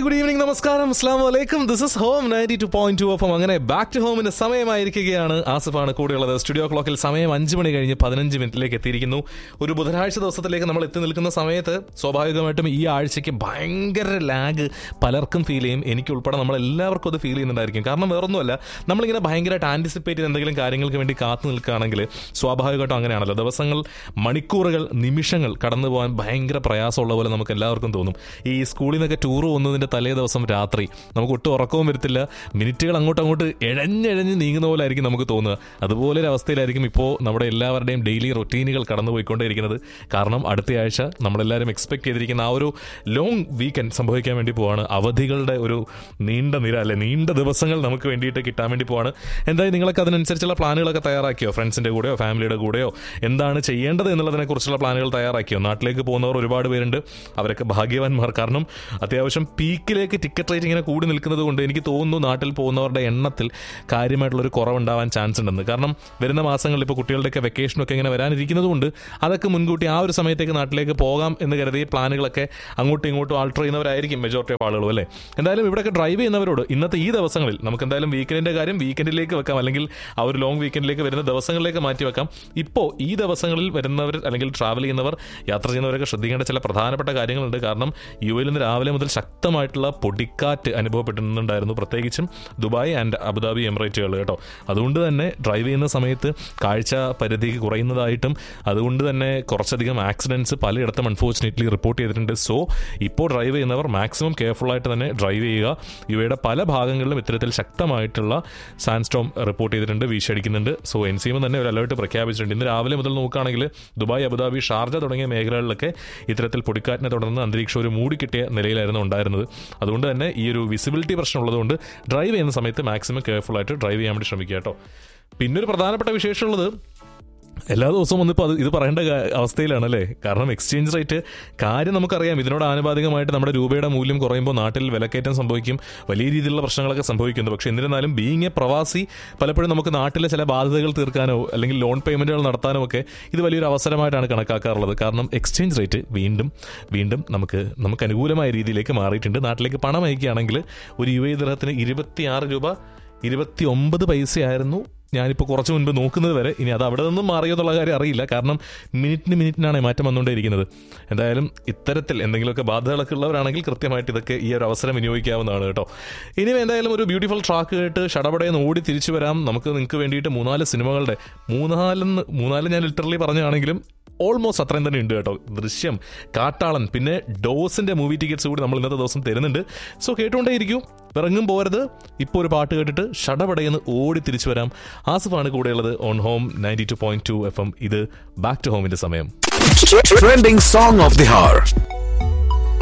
Good evening നമസ്കാരം അസ്ലാം വലൈക്കും this is Home ninety two point two അപ്പം അങ്ങനെ ബാക്ക് ടു ഹോമിന്റെ സമയമായിരിക്കുകയാണ് ആസിഫാണ് കൂടെയുള്ളത് സ്റ്റുഡിയോ ക്ലോക്കിൽ സമയം അഞ്ച് മണി കഴിഞ്ഞ് പതിനഞ്ച് മിനിറ്റിലേക്ക് എത്തിയിരിക്കുന്നു ഒരു ബുധനാഴ്ച ദിവസത്തിലേക്ക് നമ്മൾ എത്തി നിൽക്കുന്ന സമയത്ത് സ്വാഭാവികമായിട്ടും ഈ ആഴ്ചയ്ക്ക് ഭയങ്കര ലാഗ് പലർക്കും ഫീൽ ചെയ്യും എനിക്ക് ഉൾപ്പെടെ നമ്മൾ എല്ലാവർക്കും അത് ഫീൽ ചെയ്യുന്നുണ്ടായിരിക്കും കാരണം വേറൊന്നുമല്ല നമ്മളിങ്ങനെ ഭയങ്കരമായിട്ട് ആൻറ്റിസിപ്പേറ്റ് ചെയ്ത് എന്തെങ്കിലും കാര്യങ്ങൾക്ക് വേണ്ടി കാത്തു നിൽക്കുകയാണെങ്കിൽ സ്വാഭാവികമായിട്ടും അങ്ങനെയാണല്ലോ ദിവസങ്ങൾ മണിക്കൂറുകൾ നിമിഷങ്ങൾ കടന്നു പോകാൻ ഭയങ്കര പ്രയാസമുള്ള പോലെ നമുക്ക് എല്ലാവർക്കും തോന്നും ഈ സ്കൂളിൽ നിന്നൊക്കെ ടൂർ പോകുന്നതിൻ്റെ തലേ ദിവസം രാത്രി നമുക്ക് ഒട്ടും ഉറക്കവും വരത്തില്ല മിനിറ്റുകൾ അങ്ങോട്ടും അങ്ങോട്ട് ഇഴഞ്ഞിഴഞ്ഞ് നീങ്ങുന്ന പോലെ ആയിരിക്കും നമുക്ക് തോന്നുക അതുപോലെ ഒരു അവസ്ഥയിലായിരിക്കും ഇപ്പോൾ നമ്മുടെ എല്ലാവരുടെയും ഡെയിലി റൊട്ടീനുകൾ കടന്നു പോയിക്കൊണ്ടേയിരിക്കുന്നത് കാരണം അടുത്ത ആഴ്ച നമ്മളെല്ലാവരും എക്സ്പെക്ട് ചെയ്തിരിക്കുന്ന ആ ഒരു ലോങ് വീക്കെൻഡ് സംഭവിക്കാൻ വേണ്ടി പോവാണ് അവധികളുടെ ഒരു നീണ്ട നിര അല്ലെ നീണ്ട ദിവസങ്ങൾ നമുക്ക് വേണ്ടിയിട്ട് കിട്ടാൻ വേണ്ടി പോവാണ് എന്തായാലും നിങ്ങളൊക്കെ അതിനനുസരിച്ചുള്ള പ്ലാനുകളൊക്കെ തയ്യാറാക്കിയോ ഫ്രണ്ട്സിൻ്റെ കൂടെയോ ഫാമിലിയുടെ കൂടെയോ എന്താണ് ചെയ്യേണ്ടത് എന്നുള്ളതിനെ കുറിച്ചുള്ള പ്ലാനുകൾ തയ്യാറാക്കിയോ നാട്ടിലേക്ക് പോകുന്നവർ ഒരുപാട് പേരുണ്ട് അവരൊക്കെ ഭാഗ്യവാന്മാർ കാരണം അത്യാവശ്യം പീക്കിലേക്ക് ടിക്കറ്റ് റേറ്റ് ഇങ്ങനെ കൂടി നിൽക്കുന്നത് കൊണ്ട് എനിക്ക് തോന്നുന്നു നാട്ടിൽ പോകുന്നവരുടെ എണ്ണത്തിൽ കാര്യമായിട്ടുള്ളൊരു കുറവുണ്ടാവാൻ ചാൻസ് ഉണ്ടെന്ന് കാരണം വരുന്ന മാസങ്ങളിൽ ഇപ്പോൾ കുട്ടികളുടെയൊക്കെ വെക്കേഷനൊക്കെ ഇങ്ങനെ വരാനിരിക്കുന്നത് കൊണ്ട് അതൊക്കെ മുൻകൂട്ടി ആ ഒരു സമയത്തേക്ക് നാട്ടിലേക്ക് പോകാം എന്ന് കരുതി പ്ലാനുകളൊക്കെ അങ്ങോട്ടും ഇങ്ങോട്ടും ആൾട്ടർ ചെയ്യുന്നവരായിരിക്കും മെജോറിറ്റി ഓഫ് ആളുകളും അല്ലേ എന്തായാലും ഇവിടെയൊക്കെ ഡ്രൈവ് ചെയ്യുന്നവരോട് ഇന്നത്തെ ഈ ദിവസങ്ങളിൽ നമുക്ക് എന്തായാലും വീക്കെൻഡിൻ്റെ കാര്യം വീക്കെൻഡിലേക്ക് വെക്കാം അല്ലെങ്കിൽ ആ ഒരു ലോങ് വീക്കെൻഡിലേക്ക് വരുന്ന ദിവസങ്ങളിലേക്ക് മാറ്റി വെക്കാം ഇപ്പോൾ ഈ ദിവസങ്ങളിൽ വരുന്നവർ അല്ലെങ്കിൽ ട്രാവൽ ചെയ്യുന്നവർ യാത്ര ചെയ്യുന്നവരൊക്കെ ശ്രദ്ധിക്കേണ്ട ചില പ്രധാനപ്പെട്ട കാര്യങ്ങളുണ്ട് കാരണം യു എയിൽ നിന്ന് രാവിലെ മുതൽ ശക്തമായിട്ടുള്ള പൊടിക്കാറ്റ് അനുഭവപ്പെട്ടിട്ടുണ്ടായിരുന്നു പ്രത്യേകിച്ചും ദുബായ് ആൻഡ് അബുദാബി എമിറേറ്റുകൾ കേട്ടോ അതുകൊണ്ട് തന്നെ ഡ്രൈവ് ചെയ്യുന്ന സമയത്ത് കാഴ്ച പരിധി കുറയുന്നതായിട്ടും അതുകൊണ്ട് തന്നെ കുറച്ചധികം ആക്സിഡൻസ് പലയിടത്തും അൺഫോർച്ചുനേറ്റ്ലി റിപ്പോർട്ട് ചെയ്തിട്ടുണ്ട് സോ ഇപ്പോൾ ഡ്രൈവ് ചെയ്യുന്നവർ മാക്സിമം കെയർഫുൾ ആയിട്ട് തന്നെ ഡ്രൈവ് ചെയ്യുക ഇവയുടെ പല ഭാഗങ്ങളിലും ഇത്തരത്തിൽ ശക്തമായിട്ടുള്ള സാൻസ്റ്റോം റിപ്പോർട്ട് ചെയ്തിട്ടുണ്ട് വീശടിക്കുന്നുണ്ട് സോ എൻ സി എം തന്നെ ഒരു അലേർട്ട് പ്രഖ്യാപിച്ചിട്ടുണ്ട് ഇന്ന് രാവിലെ മുതൽ നോക്കുകയാണെങ്കിൽ ദുബായ് അബുദാബി ഷാർജ തുടങ്ങിയ മേഖലകളിലൊക്കെ ഇത്തരത്തിൽ പൊടിക്കാറ്റിനെ തുടർന്ന് അന്തരീക്ഷം ഒരു മൂടിക്കിട്ടിയ നിലയിലായിരുന്നു ഉണ്ടായിരുന്നത് അതുകൊണ്ട് തന്നെ ഈ ഒരു വിസിബിലിറ്റി പ്രശ്നം ഉള്ളതുകൊണ്ട് ഡ്രൈവ് ചെയ്യുന്ന സമയത്ത് മാക്സിമം കെയർഫുൾ ആയിട്ട് ഡ്രൈവ് ചെയ്യാൻ വേണ്ടി ശ്രമിക്കുക കേട്ടോ പിന്നെ ഒരു പ്രധാനപ്പെട്ട വിശേഷമുള്ളത് എല്ലാ ദിവസവും ഒന്നിപ്പോൾ അത് ഇത് പറയേണ്ട കാ- അവസ്ഥയിലാണല്ലേ കാരണം എക്സ്ചേഞ്ച് റേറ്റ് കാര്യം നമുക്കറിയാം ഇതിനോട് ആനുപാതികമായിട്ട് നമ്മുടെ രൂപയുടെ മൂല്യം കുറയുമ്പോൾ നാട്ടിൽ വിലക്കയറ്റം സംഭവിക്കും വലിയ രീതിയിലുള്ള പ്രശ്നങ്ങളൊക്കെ സംഭവിക്കുന്നു പക്ഷേ എന്നിരുന്നാലും ബീങ് എ പ്രവാസി പലപ്പോഴും നമുക്ക് നാട്ടിലെ ചില ബാധ്യതകൾ തീർക്കാനോ അല്ലെങ്കിൽ ലോൺ പേയ്മെൻറ്റുകൾ നടത്താനോ ഒക്കെ ഇത് വലിയൊരു അവസരമായിട്ടാണ് കണക്കാക്കാറുള്ളത് കാരണം എക്സ്ചേഞ്ച് റേറ്റ് വീണ്ടും വീണ്ടും നമുക്ക് നമുക്ക് അനുകൂലമായ രീതിയിലേക്ക് മാറിയിട്ടുണ്ട് നാട്ടിലേക്ക് പണം അയക്കുകയാണെങ്കിൽ ഒരു യു എ ദിർഹത്തിന് ഇരുപത്തിയാറ് രൂപ ഇരുപത്തി ഒമ്പത് പൈസയായിരുന്നു ഞാനിപ്പോൾ കുറച്ച് മുൻപ് നോക്കുന്നത് വരെ ഇനി അത് അവിടെ നിന്നും മാറിയോ എന്നുള്ള കാര്യം അറിയില്ല കാരണം മിനിറ്റിന് മിനിറ്റിനാണ് മാറ്റം വന്നുകൊണ്ടേയിരിക്കുന്നത് എന്തായാലും ഇത്തരത്തിൽ എന്തെങ്കിലുമൊക്കെ ബാധ്യതകളൊക്കെ ഉള്ളവരാണെങ്കിൽ കൃത്യമായിട്ട് ഇതൊക്കെ ഈ ഒരു അവസരം വിനിയോഗിക്കാവുന്നതാണ് കേട്ടോ ഇനി എന്തായാലും ഒരു ബ്യൂട്ടിഫുൾ ട്രാക്ക് കേട്ട് ഷടപടയെന്ന് ഓടി തിരിച്ചു വരാം നമുക്ക് നിങ്ങൾക്ക് വേണ്ടിയിട്ട് മൂന്നാല് സിനിമകളുടെ മൂന്നാലെന്ന് മൂന്നാല് ഞാൻ ലിറ്ററലി പറഞ്ഞാണെങ്കിലും ഓൾമോസ്റ്റ് അത്രയും തന്നെ ഉണ്ട് കേട്ടോ ദൃശ്യം കാട്ടാളൻ പിന്നെ ഡോസിന്റെ മൂവി ടിക്കറ്റ്സ് കൂടി നമ്മൾ ഇന്നത്തെ ദിവസം തരുന്നുണ്ട് സോ കേട്ടുകൊണ്ടേ ഇരിക്കൂ ഇറങ്ങും പോരുത് ഇപ്പോൾ ഒരു പാട്ട് കേട്ടിട്ട് ഷടപടയെന്ന് ഓടി തിരിച്ചു വരാം ആസിഫാണ് കൂടെയുള്ളത് on Home ninety two point two F M ഇത് ബാക്ക് ടു ഹോമിന്റെ സമയം Trending song of the hour.